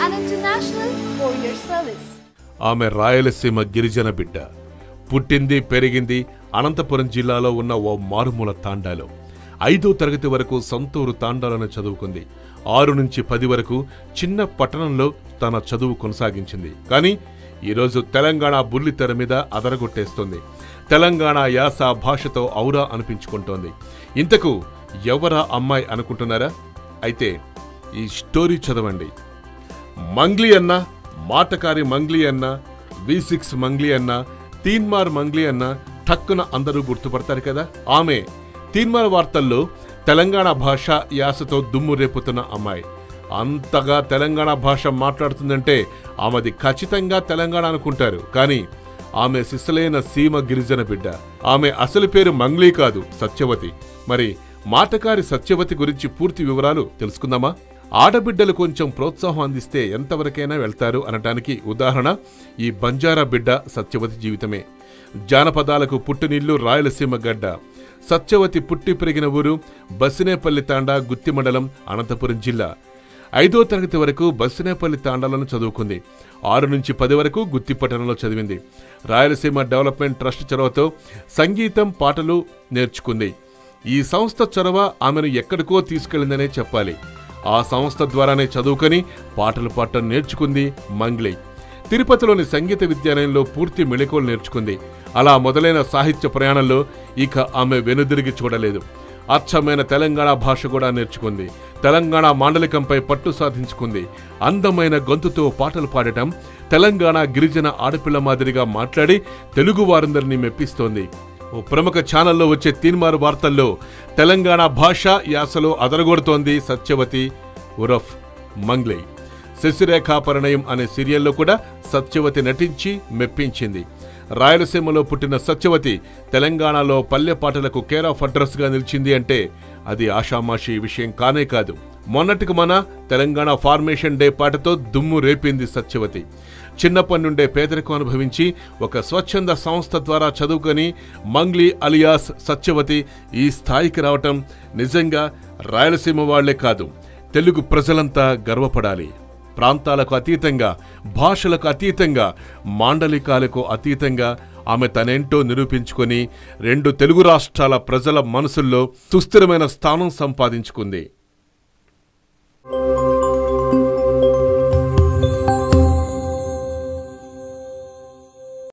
an international courier service. ఆమె రాయలసీమ గిరిజన బిడ్డ పుట్టింది పెరిగింది అనంతపురం జిల్లాలో ఉన్న ఓ మారుమూల తాండాలో ఐదో తరగతి వరకు సొంతూరు తాండాలను చదువుకుంది ఆరు నుంచి పది వరకు చిన్న పట్టణంలో తన చదువు కొనసాగించింది కానీ ఈరోజు తెలంగాణ బుల్లితెర మీద అదరగొట్టేస్తుంది తెలంగాణ యాస భాషతో ఔరా అనిపించుకుంటోంది ఇంతకు ఎవరా అమ్మాయి అనుకుంటున్నారా అయితే ఈ స్టోరీ చదవండి మంగ్లీ అన్న మాటకారి మంగ్లీ అన్న వి సిక్స్ మంగ్లీ అన్న తీన్మార్ మంగ్లీ అన్న ఠక్కున అందరూ గుర్తుపడతారు కదా ఆమె తీన్మార్ వార్తల్లో తెలంగాణ భాష యాసతో దుమ్ము రేపుతున్న అమ్మాయి అంతగా తెలంగాణ భాష మాట్లాడుతుందంటే ఆమెది ఖచ్చితంగా తెలంగాణ అనుకుంటారు కానీ ఆమె సిసలైన సీమ గిరిజన బిడ్డ ఆమె అసలు పేరు మంగ్లీ కాదు సత్యవతి మరి మాటకారి సత్యవతి గురించి పూర్తి వివరాలు తెలుసుకుందామా ఆడబిడ్డలు కొంచెం ప్రోత్సాహం అందిస్తే ఎంతవరకైనా వెళ్తారు అనటానికి ఉదాహరణ ఈ బంజారా బిడ్డ సత్యవతి జీవితమే జానపదాలకు పుట్టినిల్లు రాయలసీమ గడ్డ సత్యవతి పుట్టి పెరిగిన ఊరు బసినేపల్లి తాండా గుత్తి మండలం అనంతపురం జిల్లా ఐదో తరగతి వరకు బసినేపల్లి తాండాలను చదువుకుంది ఆరు నుంచి పది వరకు గుత్తిపట్టణంలో చదివింది రాయలసీమ డెవలప్మెంట్ ట్రస్ట్ చొరవతో సంగీతం పాటలు నేర్చుకుంది ఈ సంస్థ చొరవ ఆమెను ఎక్కడికో తీసుకెళ్లిందనే చెప్పాలి ఆ సంస్థ ద్వారానే చదువుకొని పాటలు పాడటం నేర్చుకుంది మంగ్లీ తిరుపతిలోని సంగీత విద్యాలయంలో పూర్తి మెళకువలు నేర్చుకుంది అలా మొదలైన సాహిత్య ప్రయాణంలో ఇక ఆమె వెనుదిరిగి చూడలేదు అచ్చమైన తెలంగాణ భాష కూడా నేర్చుకుంది తెలంగాణ మాండలికంపై పట్టు సాధించుకుంది అందమైన గొంతుతో పాటలు పాడటం తెలంగాణ గిరిజన ఆడపిల్ల మాదిరిగా మాట్లాడి తెలుగు వారందరినీ మెప్పిస్తోంది ఓ ప్రముఖ ఛానల్లో వచ్చే తీన్మారు వార్తల్లో తెలంగాణ భాష యాసలో అదరగొడుతోంది సత్యవతి ఉరఫ్ మంగ్లీ శశిరేఖా పరిణయం అనే సీరియల్లో కూడా సత్యవతి నటించి మెప్పించింది రాయలసీమలో పుట్టిన సత్యవతి తెలంగాణలో పల్లె పాటలకు కేర్ ఆఫ్ అడ్రస్ గా నిలిచింది అంటే అది ఆషామాషి విషయం కానే కాదు మొన్నటికి మన తెలంగాణ ఫార్మేషన్ డే పాటతో దుమ్ము రేపింది సత్యవతి చిన్నప్పటి నుండే పేదరికం అనుభవించి ఒక స్వచ్ఛంద సంస్థ ద్వారా చదువుకొని మంగ్లీ అలియాస్ సత్యవతి ఈ స్థాయికి రావటం నిజంగా రాయలసీమ వాళ్లే కాదు తెలుగు ప్రజలంతా గర్వపడాలి ప్రాంతాలకు అతీతంగా భాషలకు అతీతంగా మాండలికాలకు అతీతంగా ఆమె తనేంటో నిరూపించుకొని రెండు తెలుగు రాష్ట్రాల ప్రజల మనసుల్లో సుస్థిరమైన స్థానం సంపాదించుకుంది